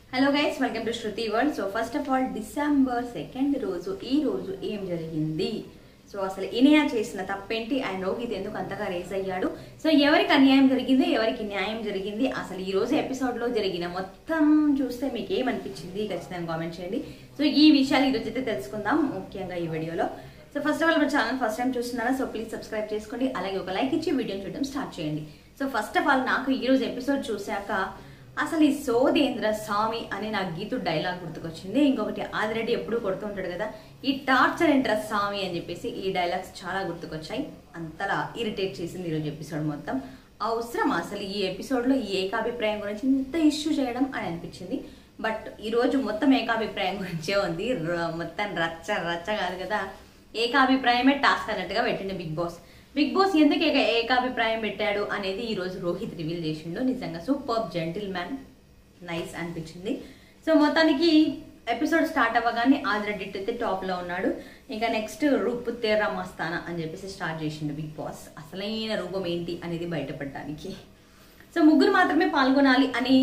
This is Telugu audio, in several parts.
hello guys welcome to Shruti world so first of all December second రోజు ఈ రోజు ఏం జరిగింది సో అసలు ఇనియా చేసిన తప్పేంటి అండ్ రోహిత్ ఎందుకు అంతగా రేస్ అయ్యాడు సో ఎవరికి అన్యాయం జరిగింది ఎవరికి న్యాయం జరిగింది అసలు ఈ రోజు ఎపిసోడ్ లో జరిగిన మొత్తం చూస్తే మీకు ఏమనిపించింది ఖచ్చితంగా కామెంట్ చేయండి సో ఈ విషయాలు ఈరోజు అయితే తెలుసుకుందాం ముఖ్యంగా ఈ వీడియోలో సో ఫస్ట్ ఆఫ్ ఆల్ మన ఛానల్ ఫస్ట్ టైం చూస్తున్నారా సో ప్లీజ్ సబ్స్క్రైబ్ చేసుకోండి అలాగే ఒక లైక్ ఇచ్చి వీడియోని చూడడం స్టార్ట్ చేయండి సో ఫస్ట్ ఆఫ్ ఆల్ నాకు ఈ రోజు ఎపిసోడ్ చూశాక అసలు ఈ సోదేంద్ర స్వామి అనే నా గీతు డైలాగ్ గుర్తుకొచ్చింది ఇంకొకటి ఆదిరెడ్డి ఎప్పుడు కొడుతూ ఉంటాడు కదా ఈ టార్చర్ ఏంట్రా స్వామి అని చెప్పేసి ఈ డైలాగ్స్ చాలా గుర్తుకొచ్చాయి అంతలా ఇరిటేట్ చేసింది ఈరోజు ఎపిసోడ్ మొత్తం అవసరం అసలు ఈ ఎపిసోడ్లో ఈ ఏకాభిప్రాయం గురించి ఇంత ఇష్యూ చేయడం అని అనిపించింది బట్ ఈరోజు మొత్తం ఏకాభిప్రాయం గురించే ఉంది ర- మొత్తం రచ్చ రచ్చ కాదు కదా ఏకాభిప్రాయమే టాస్క్ అన్నట్టుగా పెట్టిండు బిగ్ బాస్ బిగ్ బాస్ ఎందుకు ఏక ఏకాభిప్రాయం పెట్టాడు అనేది ఈ రోజు రోహిత్ రివీల్ చేసిండు నిజంగా సూపర్ జెంటిల్ మ్యాన్ నైస్ అనిపించింది సో మొత్తానికి ఎపిసోడ్ స్టార్ట్ అవ్వగానే ఆదిరెడ్డి అయితే టాప్ లో ఉన్నాడు ఇంకా నెక్స్ట్ రూపు తేరా మస్తానా అని చెప్పేసి స్టార్ట్ చేసిండు బిగ్ బాస్ అసలైన రూపం ఏంటి అనేది బయటపడడానికి సో ముగ్గురు మాత్రమే పాల్గొనాలి అని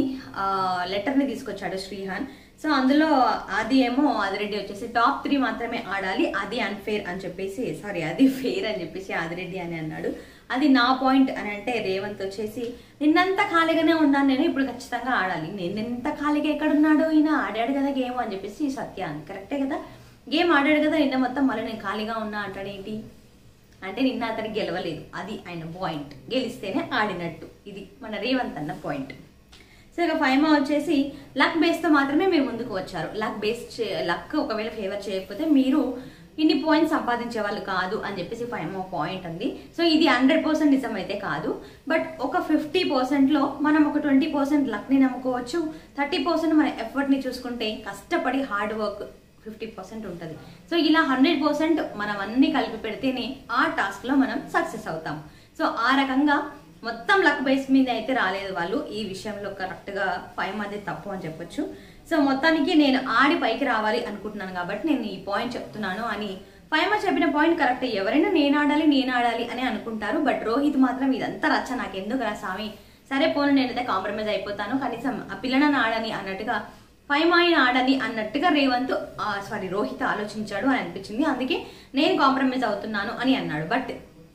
లెటర్ ని తీసుకొచ్చాడు శ్రీహాన్ సో అందులో అది ఏమో ఆదిరెడ్డి వచ్చేసి టాప్ త్రీ మాత్రమే ఆడాలి అది అన్ఫేర్ అని చెప్పేసి సారీ అది ఫేర్ అని చెప్పేసి ఆదిరెడ్డి అని అన్నాడు అది నా పాయింట్ అని అంటే రేవంత్ వచ్చేసి నిన్నంత ఖాళీగానే ఉన్నాను నేను ఇప్పుడు ఖచ్చితంగా ఆడాలి నిన్నెంత ఖాళీగా ఎక్కడున్నాడు ఈయన ఆడాడు కదా గేమ్ అని చెప్పేసి సత్య అని కరెక్టే కదా గేమ్ ఆడాడు కదా నిన్న మొత్తం మళ్ళీ నేను ఖాళీగా ఉన్నా అంటాడేంటి అంటే నిన్న అతనికి గెలవలేదు అది ఆయన పాయింట్ గెలిస్తేనే ఆడినట్టు ఇది మన రేవంత్ అన్న పాయింట్ సో ఇక ఫైమా వచ్చేసి లక్ బేస్తో మాత్రమే మీరు ముందుకు వచ్చారు లక్ బేస్ లక్ ఒకవేళ ఫేవర్ చేయకపోతే మీరు ఇన్ని పాయింట్స్ సంపాదించే వాళ్ళు కాదు అని చెప్పేసి ఫైమా పాయింట్ ఉంది సో ఇది హండ్రెడ్ పర్సెంట్ నిజం అయితే కాదు బట్ ఒక ఫిఫ్టీ పర్సెంట్లో మనం ఒక ట్వంటీ పర్సెంట్ లక్ని నమ్ముకోవచ్చు థర్టీ పర్సెంట్ మన ఎఫర్ట్ని చూసుకుంటే కష్టపడి హార్డ్ వర్క్ ఫిఫ్టీ పర్సెంట్ ఉంటుంది సో ఇలా హండ్రెడ్ పర్సెంట్ మనం అన్ని కలిపి పెడితేనే ఆ టాస్క్లో మనం సక్సెస్ అవుతాం సో ఆ రకంగా మొత్తం లక్ బేస్ మీద అయితే రాలేదు వాళ్ళు ఈ విషయంలో కరెక్ట్గా ఫైవ్ మంది తప్పు అని చెప్పొచ్చు సో మొత్తానికి నేను ఆడి పైకి రావాలి అనుకుంటున్నాను కాబట్టి నేను ఈ పాయింట్ చెప్తున్నాను అని ఫైమా చెప్పిన పాయింట్ కరెక్ట్ ఎవరైనా నేను ఆడాలి నేను ఆడాలి అని అనుకుంటారు బట్ రోహిత్ మాత్రం ఇదంతా రచ్చ నాకు ఎందుకు రా స్వామి సరే పోను నేనైతే కాంప్రమైజ్ అయిపోతాను కనీసం ఆ పిల్లనని ఆడని అన్నట్టుగా ఫైమాయిన్ ఆడని అన్నట్టుగా రేవంత్ సారీ రోహిత్ ఆలోచించాడు అని అనిపించింది అందుకే నేను కాంప్రమైజ్ అవుతున్నాను అని అన్నాడు బట్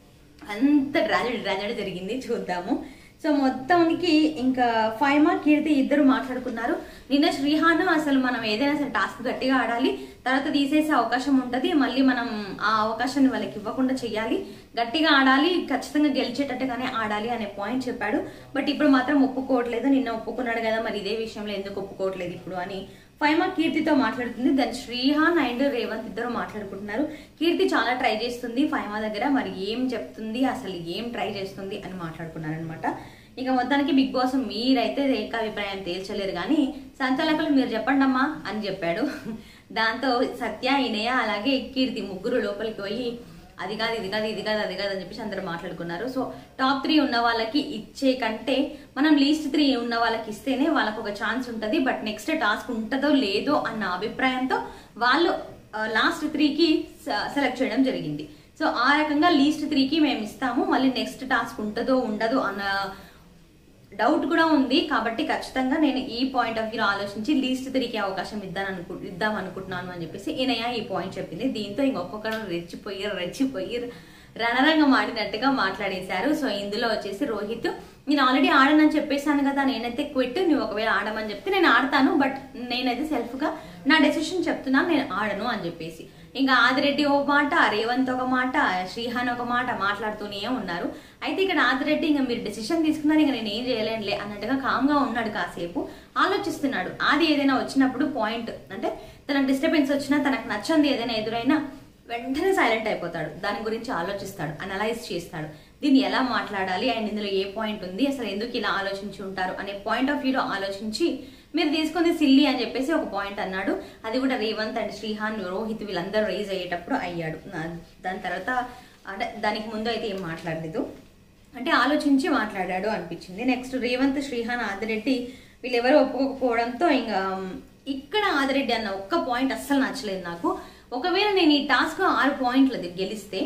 అంత ట్రాజడీ ట్రాజడీ జరిగింది చూద్దాము సో మొత్తానికి ఇంకా ఫైమా కీర్తి ఇద్దరు మాట్లాడుకున్నారు నిన్న శ్రీహాన్ అసలు మనం ఏదైనా సరే టాస్క్ గట్టిగా ఆడాలి తర్వాత తీసేసే అవకాశం ఉంటుంది మళ్ళీ మనం ఆ అవకాశాన్ని వాళ్ళకి ఇవ్వకుండా చేయాలి గట్టిగా ఆడాలి ఖచ్చితంగా గెలిచేటట్టుగానే ఆడాలి అనే పాయింట్ చెప్పాడు బట్ ఇప్పుడు మాత్రం ఒప్పుకోవట్లేదు నిన్న ఒప్పుకున్నాడు కదా మరి ఇదే విషయంలో ఎందుకు ఒప్పుకోవట్లేదు ఇప్పుడు అని ఫైమా కీర్తితో మాట్లాడుతుంది దాని శ్రీహాన్ అండ్ రేవంత్ ఇద్దరు మాట్లాడుకుంటున్నారు కీర్తి చాలా ట్రై చేస్తుంది ఫైమా దగ్గర మరి ఏం చెప్తుంది అసలు ఏం ట్రై చేస్తుంది అని మాట్లాడుకున్నారనమాట ఇక మొత్తానికి బిగ్ బాస్ మీరైతే ఏకాభిప్రాయం తేల్చలేరు కానీ సంచాలకులు మీరు చెప్పండి అమ్మా అని చెప్పాడు దాంతో సత్య ఇనయ అలాగే కీర్తి ముగ్గురు లోపలికి పోయి అది కాదు ఇది కాదు ఇది కాదు అది కాదు అని చెప్పేసి అందరు మాట్లాడుకున్నారు సో టాప్ త్రీ ఉన్న వాళ్ళకి ఇచ్చే కంటే మనం లీస్ట్ త్రీ ఉన్న వాళ్ళకి ఇస్తేనే వాళ్ళకు ఒక ఛాన్స్ ఉంటుంది బట్ నెక్స్ట్ టాస్క్ ఉంటుందో లేదో అన్న అభిప్రాయంతో వాళ్ళు లాస్ట్ త్రీకి సెలెక్ట్ చేయడం జరిగింది సో ఆ రకంగా లీస్ట్ త్రీకి మేము ఇస్తాము మళ్ళీ నెక్స్ట్ టాస్క్ ఉంటుందో ఉండదో అన్న డౌట్ కూడా ఉంది కాబట్టి ఖచ్చితంగా నేను ఈ పాయింట్ ఆఫ్ వ్యూ ఆలోచించి లీస్ట్ తిరిగే అవకాశం ఇద్దాను అనుకు ఇద్దాం అనుకుంటున్నాను అని చెప్పేసి ఈయనయ్య ఈ పాయింట్ చెప్పింది దీంతో ఇంకొకరు రెచ్చిపోయి రెచ్చిపోయి రణరంగం ఆడినట్టుగా మాట్లాడేశారు సో ఇందులో వచ్చేసి రోహిత్ నేను ఆల్రెడీ ఆడనని చెప్పేశాను కదా నేనైతే క్విట్ నువ్వు ఒకవేళ ఆడమని చెప్తే నేను ఆడతాను బట్ నేనైతే సెల్ఫ్ గా నా డెసిషన్ చెప్తున్నాను నేను ఆడను అని చెప్పేసి ఇంకా ఆదిరెడ్డి ఒక మాట రేవంత్ ఒక మాట శ్రీహాన్ ఒక మాట మాట్లాడుతూనే ఉన్నారు అయితే ఇక్కడ ఆదిరెడ్డి ఇంకా మీరు డెసిషన్ తీసుకున్నారు ఇంకా నేను ఏం చేయలేనులే అన్నట్టుగా కామ్గా ఉన్నాడు కాసేపు ఆలోచిస్తున్నాడు ఆది ఏదైనా వచ్చినప్పుడు పాయింట్ అంటే తనకు డిస్టర్బెన్స్ వచ్చినా తనకు నచ్చంది ఏదైనా ఎదురైనా వెంటనే సైలెంట్ అయిపోతాడు దాని గురించి ఆలోచిస్తాడు అనలైజ్ చేస్తాడు దీన్ని ఎలా మాట్లాడాలి అండ్ ఇందులో ఏ పాయింట్ ఉంది అసలు ఎందుకు ఇలా ఆలోచించి ఉంటారు అనే పాయింట్ ఆఫ్ వ్యూలో ఆలోచించి మీరు తీసుకుంది సిల్లి అని చెప్పేసి ఒక పాయింట్ అన్నాడు అది కూడా రేవంత్ అండ్ శ్రీహాన్ రోహిత్ వీళ్ళందరూ రైజ్ అయ్యేటప్పుడు అయ్యాడు నా- దాని తర్వాత అంటే దానికి ముందు అయితే ఏం మాట్లాడలేదు అంటే ఆలోచించి మాట్లాడాడు అనిపించింది నెక్స్ట్ రేవంత్ శ్రీహాన్ ఆదిరెడ్డి వీళ్ళెవరూ ఒప్పుకోకపోవడంతో ఇంకా ఇక్కడ ఆదిరెడ్డి అన్న ఒక్క పాయింట్ అస్సలు నచ్చలేదు నాకు ఒకవేళ నేను ఈ టాస్క్ ఆరు పాయింట్లది గెలిస్తే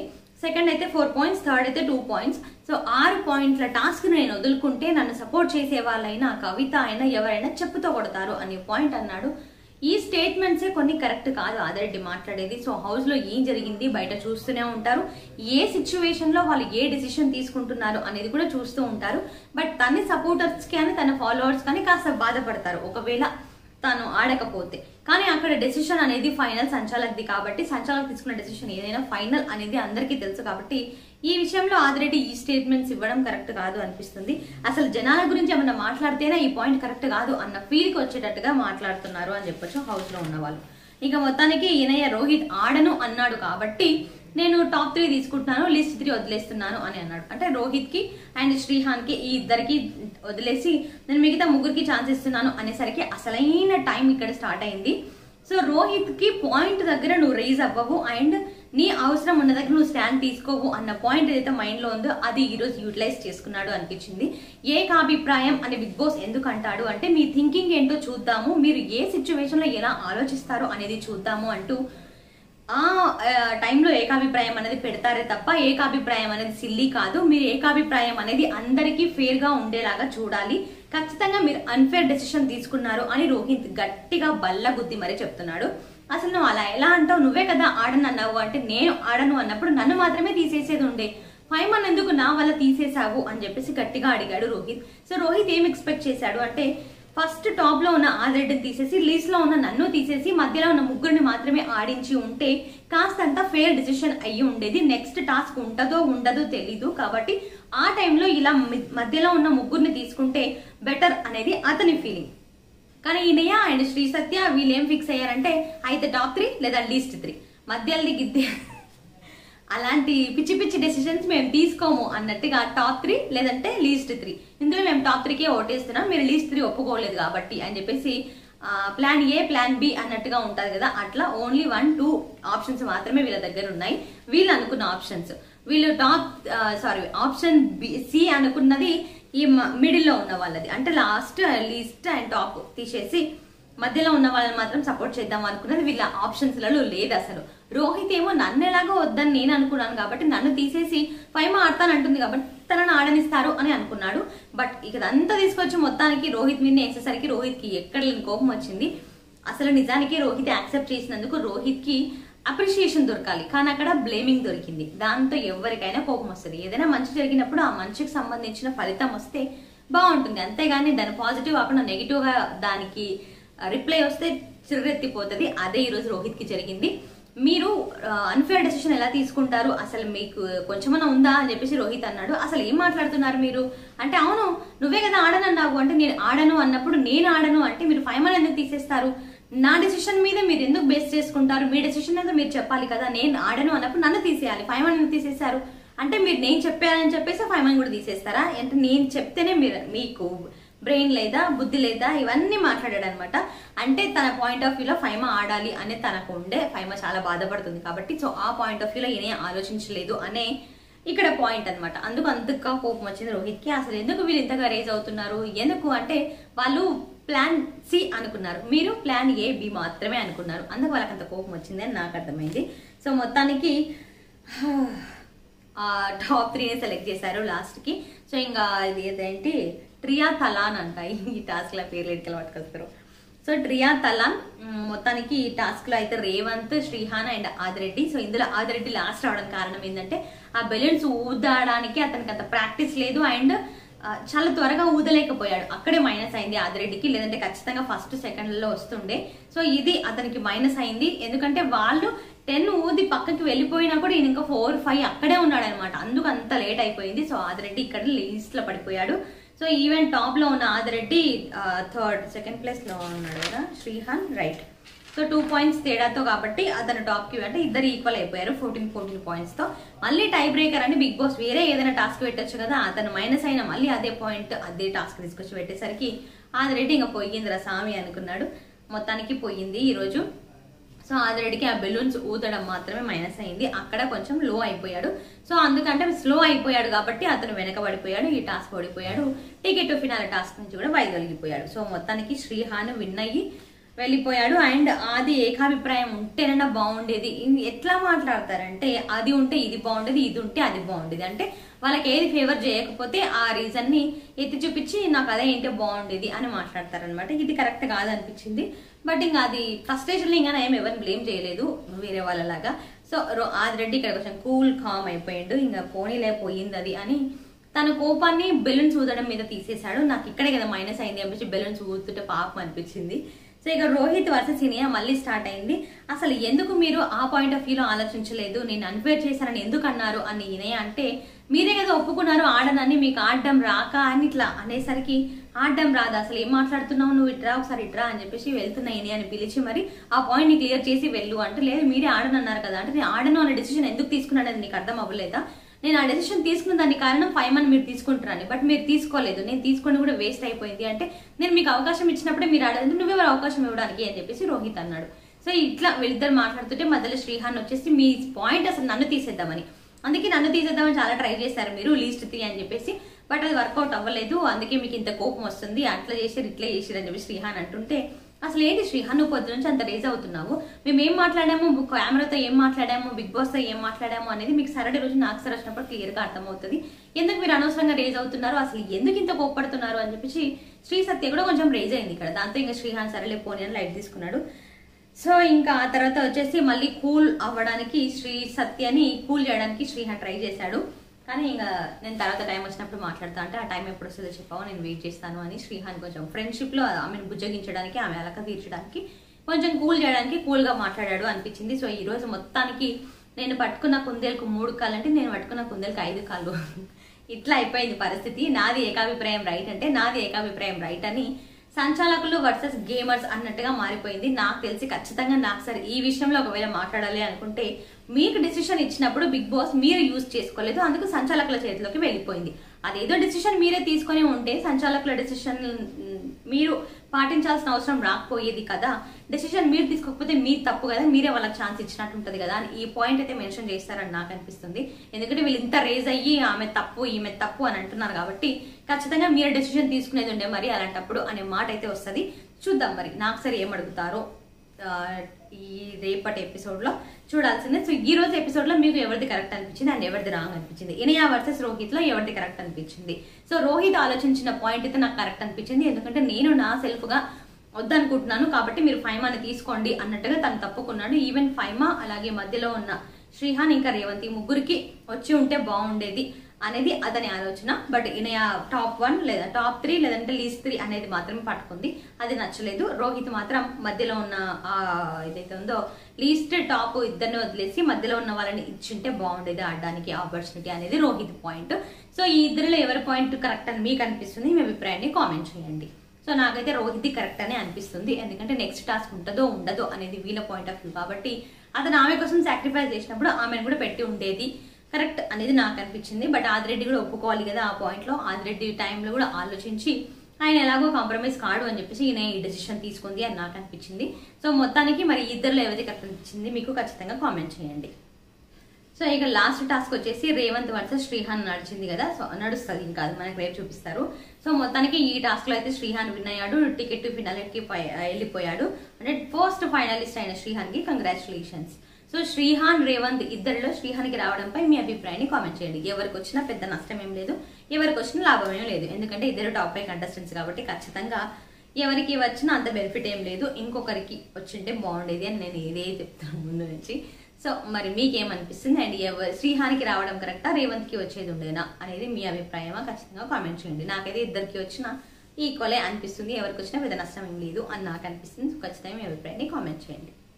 సెకండ్ అయితే ఫోర్ పాయింట్స్ థర్డ్ అయితే టూ పాయింట్స్ సో ఆరు పాయింట్ల టాస్క్ నేను వదులుకుంటే నన్ను సపోర్ట్ చేసే వాళ్ళైనా కవిత అయినా ఎవరైనా చెప్పుతో కొడతారు అనే పాయింట్ అన్నాడు ఈ స్టేట్మెంట్సే కొన్ని కరెక్ట్ కాదు ఆదిరెడ్డి మాట్లాడేది సో హౌస్ లో ఏం జరిగింది బయట చూస్తూనే ఉంటారు ఏ సిచ్యువేషన్ లో వాళ్ళు ఏ డిసిషన్ తీసుకుంటున్నారు అనేది కూడా చూస్తూ ఉంటారు బట్ తన సపోర్టర్స్ కానీ తన ఫాలోవర్స్ కానీ కాస్త బాధపడతారు ఒకవేళ తను ఆడకపోతే కానీ అక్కడ డెసిషన్ అనేది ఫైనల్ సంచాలక్ది కాబట్టి సంచాలక్ తీసుకున్న డెసిషన్ ఏదైనా ఫైనల్ అనేది అందరికీ తెలుసు కాబట్టి ఈ విషయంలో ఆదిరెడ్డి ఈ స్టేట్మెంట్స్ ఇవ్వడం కరెక్ట్ కాదు అనిపిస్తుంది అసలు జనాల గురించి ఏమన్నా మాట్లాడితేనే ఈ పాయింట్ కరెక్ట్ కాదు అన్న ఫీల్కి వచ్చేటట్టుగా మాట్లాడుతున్నారు అని చెప్పొచ్చు హౌస్ లో ఉన్న వాళ్ళు ఇక మొత్తానికి ఈయనయ్య రోహిత్ ఆడను అన్నాడు కాబట్టి నేను టాప్ త్రీ తీసుకుంటున్నాను లిస్ట్ త్రీ వదిలేస్తున్నాను అని అన్నాడు అంటే రోహిత్ కి అండ్ శ్రీహాన్ కి ఈ ఇద్దరికి వదిలేసి నేను మిగతా ముగ్గురికి ఛాన్స్ ఇస్తున్నాను అనేసరికి అసలైన టైం ఇక్కడ స్టార్ట్ అయింది సో రోహిత్ కి పాయింట్ దగ్గర నువ్వు రైజ్ అవ్వవు అండ్ నీ అవసరం ఉన్న దగ్గర నువ్వు స్టాండ్ తీసుకోవు అన్న పాయింట్ ఏదైతే మైండ్ లో ఉందో అది ఈ రోజు యూటిలైజ్ చేసుకున్నాడు అనిపించింది ఏకాభిప్రాయం అని బిగ్ బాస్ ఎందుకు అంటాడు అంటే మీ థింకింగ్ ఏంటో చూద్దాము మీరు ఏ సిచ్యువేషన్ లో ఎలా ఆలోచిస్తారో అనేది చూద్దాము అంటూ ఆ ఆ, టైంలో ఏకాభిప్రాయం అనేది పెడతారే తప్ప ఏకాభిప్రాయం అనేది సిల్లీ కాదు మీరు ఏకాభిప్రాయం అనేది అందరికీ ఫేర్ గా ఉండేలాగా చూడాలి ఖచ్చితంగా మీరు అన్ఫేర్ డెసిషన్ తీసుకున్నారు అని రోహిత్ గట్టిగా బల్ల గుద్ది మరీ చెప్తున్నాడు అసలు నువ్వు అలా ఎలా అంటావు నువ్వే కదా ఆడను అన్నావు అంటే నేను ఆడను అన్నప్పుడు నన్ను మాత్రమే తీసేసేది ఉండే ఫైవ్ మన్ ఎందుకు నా వల్ల తీసేసావు అని చెప్పేసి గట్టిగా అడిగాడు రోహిత్ సో రోహిత్ ఏం ఎక్స్పెక్ట్ చేశాడు అంటే ఫస్ట్ టాప్ లో ఉన్న ఆదిరెడ్డిని తీసేసి లీస్ట్ లో ఉన్న నన్ను తీసేసి మధ్యలో ఉన్న ముగ్గురిని మాత్రమే ఆడించి ఉంటే కాస్తంత ఫేర్ డిసిషన్ అయ్యి ఉండేది నెక్స్ట్ టాస్క్ ఉంటదో ఉండదో తెలీదు కాబట్టి ఆ టైంలో ఇలా మి- మధ్యలో ఉన్న ముగ్గురిని తీసుకుంటే బెటర్ అనేది అతని ఫీలింగ్ కానీ ఈయనయ్య అండ్ శ్రీ సత్య వీళ్ళు ఏం ఫిక్స్ అయ్యారంటే అయితే టాప్ త్రీ లేదా లీస్ట్ త్రీ మధ్యలో గిద్దే అలాంటి పిచ్చి పిచ్చి డెసిషన్స్ మేము తీసుకోము అన్నట్టుగా టాప్ త్రీ లేదంటే లీస్ట్ త్రీ ఇందులో మేము టాప్ త్రీకే ఓటేస్తున్నాం మీరు లీస్ట్ త్రీ ఒప్పుకోలేదు కాబట్టి అని చెప్పేసి ప్లాన్ ఏ ప్లాన్ బి అన్నట్టుగా ఉంటది కదా అట్లా ఓన్లీ వన్ టూ ఆప్షన్స్ మాత్రమే వీళ్ళ దగ్గర ఉన్నాయి వీళ్ళు అనుకున్న ఆప్షన్స్ వీళ్ళు top sorry option B C అనుకున్నది ఈ మిడిల్లో ఉన్న వాళ్ళది అంటే లాస్ట్ లీస్ట్ అండ్ టాప్ తీసేసి మధ్యలో ఉన్న వాళ్ళని మాత్రం సపోర్ట్ చేద్దాం అనుకున్నది వీళ్ళ ఆప్షన్స్ లలో లేదు అసలు రోహిత్ ఏమో నన్ను ఎలాగో వద్దని నేను అనుకున్నాను కాబట్టి నన్ను తీసేసి ఫైవ్ ఆడతాను అంటుంది కాబట్టి తనను ఆడనిస్తారు అని అనుకున్నాడు బట్ ఇక అంతా తీసుకొచ్చి మొత్తానికి రోహిత్ మీద వేసేసరికి రోహిత్ కి ఎక్కడ లేని కోపం వచ్చింది అసలు నిజానికి రోహిత్ యాక్సెప్ట్ చేసినందుకు రోహిత్ కి అప్రిషియేషన్ దొరకాలి కానీ అక్కడ బ్లేమింగ్ దొరికింది దాంతో ఎవరికైనా కోపం వస్తుంది ఏదైనా మంచి జరిగినప్పుడు ఆ మంచికి సంబంధించిన ఫలితం వస్తే బాగుంటుంది అంతేగాని దాని పాజిటివ్ కాకుండా నెగిటివ్ గా దానికి రిప్లై వస్తే చిర్రెత్తిపోతుంది అదే ఈరోజు రోహిత్ కి జరిగింది మీరు అన్ఫేర్ డెసిషన్ ఎలా తీసుకుంటారు అసలు మీకు కొంచెమన్నా ఉందా అని చెప్పేసి రోహిత్ అన్నాడు అసలు ఏం మాట్లాడుతున్నారు మీరు అంటే అవును నువ్వే కదా ఆడనన్నావు అంటే నేను ఆడను అన్నప్పుడు నేను ఆడను అంటే మీరు ఫైవ్ మన్ ఎందుకు తీసేస్తారు నా డెసిషన్ మీద మీరు ఎందుకు బేస్ చేసుకుంటారు మీ డెసిషన్ మీద మీరు చెప్పాలి కదా నేను ఆడను అన్నప్పుడు నన్ను తీసేయాలి ఫైవ్ మన్ ఎందుకు తీసేశారు అంటే మీరు నేను చెప్పానని చెప్పేసి ఫైవ్ మన్ కూడా తీసేస్తారా అంటే నేను చెప్తేనే మీరు మీకు బ్రెయిన్ లేదా బుద్ధి లేదా ఇవన్నీ మాట్లాడాడు అనమాట అంటే తన పాయింట్ ఆఫ్ వ్యూలో ఫైమా ఆడాలి అనే తనకు ఉండే ఫైమా చాలా బాధపడుతుంది కాబట్టి సో ఆ పాయింట్ ఆఫ్ వ్యూలో ఈయన ఆలోచించలేదు అనే ఇక్కడ పాయింట్ అన్నమాట అందుకు అంతగా కోపం వచ్చింది రోహిత్ కి అసలు ఎందుకు వీళ్ళు ఇంతగా రేజ్ అవుతున్నారు ఎందుకు అంటే వాళ్ళు ప్లాన్ సి అనుకున్నారు మీరు ప్లాన్ ఏ బి మాత్రమే అనుకున్నారు అందుకు వాళ్ళకి అంత కోపం వచ్చింది అని నాకు అర్థమైంది సో మొత్తానికి ఆ టాప్ త్రీని సెలెక్ట్ చేశారు లాస్ట్ కి సో ఇంకా ఇది ఏదేంటి ట్రియా తలాన్ అంట ఈ టాస్క్ లో పేర్లు ఎట్టుకెళ్ళి పట్టుకొస్తారు సో ట్రియా తలాన్ మ్, మొత్తానికి ఈ టాస్క్ లో అయితే రేవంత్ శ్రీహాన్ అండ్ ఆదిరెడ్డి సో ఇందులో ఆదిరెడ్డి లాస్ట్ రావడం కారణం ఏంటంటే ఆ బెలూన్స్ ఊదడానికి అతనికి అంత ప్రాక్టీస్ లేదు అండ్ ఆ, చాలా త్వరగా ఊదలేకపోయాడు అక్కడే మైనస్ అయింది ఆదిరెడ్డికి లేదంటే ఖచ్చితంగా ఫస్ట్ సెకండ్ లో వస్తుండే సో ఇది అతనికి మైనస్ అయింది ఎందుకంటే వాళ్ళు టెన్ ఊది పక్కకి వెళ్ళిపోయినా కూడా ఈయన ఇంకా ఫోర్ ఫైవ్ అక్కడే ఉన్నాడు అనమాట అందుకు అంత లేట్ అయిపోయింది సో ఆదిరెడ్డి ఇక్కడ లీస్ట్ లో పడిపోయాడు సో ఈవెన్ టాప్ లో ఉన్న ఆదిరెడ్డి థర్డ్ సెకండ్ ప్లేస్ లో ఉన్నాడు కదా Srihan right so two points తేడాతో కాబట్టి అతను టాప్ కి అంటే ఇద్దరు ఈక్వల్ అయిపోయారు ఫోర్టీన్ ఫోర్టీన్ పాయింట్స్ తో మళ్ళీ టై బ్రేకర్ అని బిగ్ బాస్ వేరే ఏదైనా టాస్క్ పెట్టొచ్చు కదా అతను మైనస్ అయినా మళ్ళీ అదే పాయింట్ అదే టాస్క్ తీసుకొచ్చి పెట్టేసరికి ఆదిరెడ్డి ఇంకా పోయిందిరా సామి అనుకున్నాడు మొత్తానికి పోయింది ఈ రోజు సో ఆదిరెడ్డికి ఆ బెలూన్స్ ఊదడం మాత్రమే మైనస్ అయింది అక్కడ కొంచెం లో అయిపోయాడు సో అందుకంటే స్లో అయిపోయాడు కాబట్టి అతను వెనకబడిపోయాడు ఈ టాస్క్ ఓడిపోయాడు టికెట్ ఫినాల టాస్క్ నుంచి కూడా వైదొలిగిపోయాడు సో మొత్తానికి శ్రీహాన్ విన్ అయ్యి వెళ్ళిపోయాడు అండ్ అది ఏకాభిప్రాయం ఉంటేనన్నా బాగుండేది ఇన్- ఎట్లా మాట్లాడతారంటే అది ఉంటే ఇది బాగుండేది ఇది ఉంటే అది బాగుండేది అంటే వాళ్ళకి ఏది ఫేవర్ చేయకపోతే ఆ రీజన్ ని ఎత్తి చూపించి నాకు అదే ఏంటో బాగుండేది అని మాట్లాడతారనమాట ఇది కరెక్ట్ కాదనిపించింది బట్ ఇంకా అది ఫ్రస్ట్రేషన్ ఇంకా ఏం ఎవరిని బ్లేమ్ చేయలేదు వేరే వాళ్ళలాగా సో ఆదిరెడ్డి ఇక్కడ కొంచెం కూల్ కామ్ అయిపోయిండు ఇంకా పోనీలే పోయింది అది అని తన కోపాన్ని బెలూన్స్ ఊదడం మీద తీసేశాడు నాకు ఇక్కడే కదా మైనస్ అయింది అనిపించి బెలూన్స్ ఊదుతుంటే పాపం అనిపించింది సో ఇక రోహిత్ వర్సెస్ ఇనియా మళ్ళీ స్టార్ట్ అయింది అసలు ఎందుకు మీరు ఆ పాయింట్ ఆఫ్ వ్యూలో ఆలోచించలేదు నేను అన్ఫేర్ చేశానని ఎందుకు అన్నారు అని ఇనయ అంటే మీరే కదా ఒప్పుకున్నారు ఆడనని మీకు ఆడడం రాక అని ఇట్లా అనేసరికి ఆడడం రాదు అసలు ఏం మాట్లాడుతున్నావు నువ్వు ఇట్రా ఒకసారి ఇట్రా అని చెప్పేసి వెళ్తున్నా ఇనియాని పిలిచి మరి ఆ పాయింట్ ని క్లియర్ చేసి వెళ్ళు అంటే లేదు మీరే ఆడనన్నారు కదా అంటే నేను ఆడను అనే డెసిషన్ ఎందుకు తీసుకున్నాడని నీకు అర్థం అవ్వలేదా నేను ఆ డెసిషన్ తీసుకున్న దానికి కారణం ఫైవ్ మంత్ మీరు తీసుకుంటున్నాను బట్ మీరు తీసుకోలేదు నేను తీసుకొని కూడా వేస్ట్ అయిపోయింది అంటే నేను మీకు అవకాశం ఇచ్చినప్పుడే మీరు ఆడలేదు నువ్వెవరు అవకాశం ఇవ్వడానికి అని చెప్పేసి రోహిత్ అన్నాడు సో ఇట్లా వీళ్ళిద్దరు మాట్లాడుతుంటే మధ్యలో శ్రీహాన్ వచ్చేసి మీ పాయింట్ అసలు నన్ను తీసేద్దామని అందుకే నన్ను తీసేద్దామని చాలా ట్రై చేశారు మీరు లీస్ట్ త్రీ అని చెప్పేసి బట్ అది వర్కౌట్ అవ్వలేదు అందుకే మీకు ఇంత కోపం వస్తుంది అట్లా చేసి ఇట్లా చేసిరు అని చెప్పి శ్రీహాన్ అంటుంటే అసలు ఏంటి శ్రీహాన్ నువ్వు పొద్దు నుంచి అంత రేజ్ అవుతున్నావు మేము ఏం మాట్లాడాము కెమెరాతో ఏం మాట్లాడాము బిగ్ బాస్ తో ఏం మాట్లాడాము అనేది మీకు సరడే రోజు నాకు సరే వచ్చినప్పుడు క్లియర్ గా అర్థమవుతుంది ఎందుకు మీరు అనవసరంగా రేజ్ అవుతున్నారు అసలు ఎందుకు ఇంత కోప్పడుతున్నారు అని చెప్పేసి శ్రీ సత్య కూడా కొంచెం రేజ్ అయింది ఇక్కడ దాంతో ఇంకా శ్రీహాన్ సరేలే పోనీ అని లైట్ తీసుకున్నాడు సో ఇంకా ఆ తర్వాత వచ్చేసి మళ్ళీ కూల్ అవ్వడానికి శ్రీ సత్యని కూల్ చేయడానికి శ్రీహాన్ ట్రై చేశాడు కానీ ఇంకా నేను తర్వాత టైం వచ్చినప్పుడు మాట్లాడతా అంటే ఆ టైం ఎప్పుడు వస్తుందో చెప్పావు నేను వెయిట్ చేస్తాను అని శ్రీహాన్ కొంచెం ఫ్రెండ్షిప్ లో ఆమెను బుజ్జగించడానికి ఆమె అలక తీర్చడానికి కొంచెం కూల్ చేయడానికి కూల్ గా మాట్లాడాడు అనిపించింది సో ఈ రోజు మొత్తానికి నేను పట్టుకున్న కుందేలకు మూడు కాళ్ళు అంటే నేను పట్టుకున్న కుందేలకు ఐదు కాళ్ళు ఇట్లా అయిపోయింది పరిస్థితి నాది ఏకాభిప్రాయం రైట్ అంటే నాది ఏకాభిప్రాయం రైట్ అని సంచాలకులు వర్సెస్ గేమర్స్ అన్నట్టుగా మారిపోయింది నాకు తెలిసి ఖచ్చితంగా నాకు సరే ఈ విషయంలో ఒకవేళ మాట్లాడాలి అనుకుంటే మీకు డిసిషన్ ఇచ్చినప్పుడు బిగ్ బాస్ మీరు యూజ్ చేసుకోలేదు అందుకు సంచాలకుల చేతిలోకి వెళ్ళిపోయింది అదేదో డిసిషన్ మీరే తీసుకొని ఉంటే సంచాలకుల డిసిషన్ మీరు పాటించాల్సిన అవసరం రాకపోయేది కదా డెసిషన్ మీరు తీసుకోకపోతే మీరు తప్పు కదా మీరే వాళ్ళకి ఛాన్స్ ఇచ్చినట్టు ఉంటుంది కదా అని ఈ పాయింట్ అయితే మెన్షన్ చేస్తారని నాకు అనిపిస్తుంది ఎందుకంటే వీళ్ళు ఇంత రేజ్ అయ్యి ఆమె తప్పు ఈమె తప్పు అని అంటున్నారు కాబట్టి ఖచ్చితంగా మీరు డెసిషన్ తీసుకునేది ఉండే మరి అలాంటప్పుడు అనే మాట అయితే వస్తుంది చూద్దాం మరి నాకు సరే ఏం అడుగుతారో ఆ, ఈ రేపటి ఎపిసోడ్ లో చూడాల్సిందే సో ఈ రోజు ఎపిసోడ్ లో మీకు ఎవరిది కరెక్ట్ అనిపించింది అండ్ ఎవరిది రాంగ్ అనిపించింది ఇనియా వర్సెస్ రోహిత్ లో ఎవరిది కరెక్ట్ అనిపించింది సో రోహిత్ ఆలోచించిన పాయింట్ అయితే నాకు కరెక్ట్ అనిపించింది ఎందుకంటే నేను నా సెల్ఫ్ గా వద్దనుకుంటున్నాను కాబట్టి మీరు ఫైమా అని తీసుకోండి అన్నట్టుగా తను తప్పుకున్నాడు ఈవెన్ ఫైమా అలాగే మధ్యలో ఉన్న శ్రీహాన్ ఇంకా రేవంత్ ఈ ముగ్గురికి వచ్చి ఉంటే బాగుండేది అనేది అతని ఆలోచన బట్ ఈయన టాప్ వన్ లేదా టాప్ త్రీ లేదంటే లీస్ట్ త్రీ అనేది మాత్రమే పట్టుకుంది అది నచ్చలేదు రోహిత్ మాత్రం మధ్యలో ఉన్న ఆ ఏదైతే ఉందో లీస్ట్ టాప్ ఇద్దరిని వదిలేసి మధ్యలో ఉన్న వాళ్ళని ఇచ్చింటే బాగుండేది ఆడడానికి ఆపర్చునిటీ అనేది రోహిత్ పాయింట్ సో ఈ ఇద్దరిలో ఎవరి పాయింట్ కరెక్ట్ అని మీకు అనిపిస్తుంది మీ అభిప్రాయాన్ని కామెంట్ చేయండి సో నాకైతే రోహిత్ కరెక్ట్ అనే అనిపిస్తుంది ఎందుకంటే నెక్స్ట్ టాస్క్ ఉంటుందో ఉండదో అనేది వీళ్ళ పాయింట్ ఆఫ్ వ్యూ కాబట్టి అతను ఆమె కోసం సాక్రిఫైస్ చేసినప్పుడు ఆమెను కూడా పెట్టి ఉండేది కరెక్ట్ అనేది నాకు అనిపించింది బట్ ఆదిరెడ్డి కూడా ఒప్పుకోవాలి కదా ఆ పాయింట్ లో ఆదిరెడ్డి టైంలో కూడా ఆలోచించి ఆయన ఎలాగో కాంప్రమైజ్ కాడు అని చెప్పేసి ఈయన ఈ డెసిషన్ తీసుకుంది అని నాకు అనిపించింది సో మొత్తానికి మరి ఇద్దరిలో ఎవరికి కరెక్ట్ అనిపించింది మీకు ఖచ్చితంగా కామెంట్ చేయండి సో ఇక లాస్ట్ టాస్క్ వచ్చేసి రేవంత్ వర్సెస్ శ్రీహాన్ నడిచింది కదా సో నడుస్తుంది ఇంకా అది మనకి రేపు చూపిస్తారు సో మొత్తానికి ఈ టాస్క్ లో అయితే శ్రీహాన్ విన్ అయ్యాడు టికెట్ ఫినాలిటీకి వెళ్ళిపోయాడు అంటే ఫస్ట్ ఫైనలిస్ట్ అయిన శ్రీహాన్ కి కంగ్రాచులేషన్స్ సో శ్రీహాన్ రేవంత్ ఇద్దరిలో శ్రీహాన్కి రావడంపై మీ అభిప్రాయాన్ని కామెంట్ చేయండి ఎవరికి వచ్చినా పెద్ద నష్టం ఏం లేదు ఎవరికి వచ్చినా లాభం ఏం లేదు ఎందుకంటే ఇద్దరు టాప్ ఫైవ్ కంటెస్టెంట్స్ కాబట్టి ఖచ్చితంగా ఎవరికి వచ్చినా అంత బెనిఫిట్ ఏం లేదు ఇంకొకరికి వచ్చింటే బాగుండేది అని నేను ఇదే చెప్తాను ముందు నుంచి సో మరి మీకేమనిపిస్తుంది అండ్ ఎవరు శ్రీహానికి రావడం కరెక్టా రేవంత్కి వచ్చేది ఉండేనా అనేది మీ అభిప్రాయమా ఖచ్చితంగా కామెంట్ చేయండి నాకైతే ఇద్దరికి వచ్చినా ఈక్వలే అనిపిస్తుంది ఎవరికి వచ్చినా పెద్ద నష్టం ఏం లేదు అని నాకు అనిపిస్తుంది సో ఖచ్చితంగా మీ అభిప్రాయాన్ని కామెంట్ చేయండి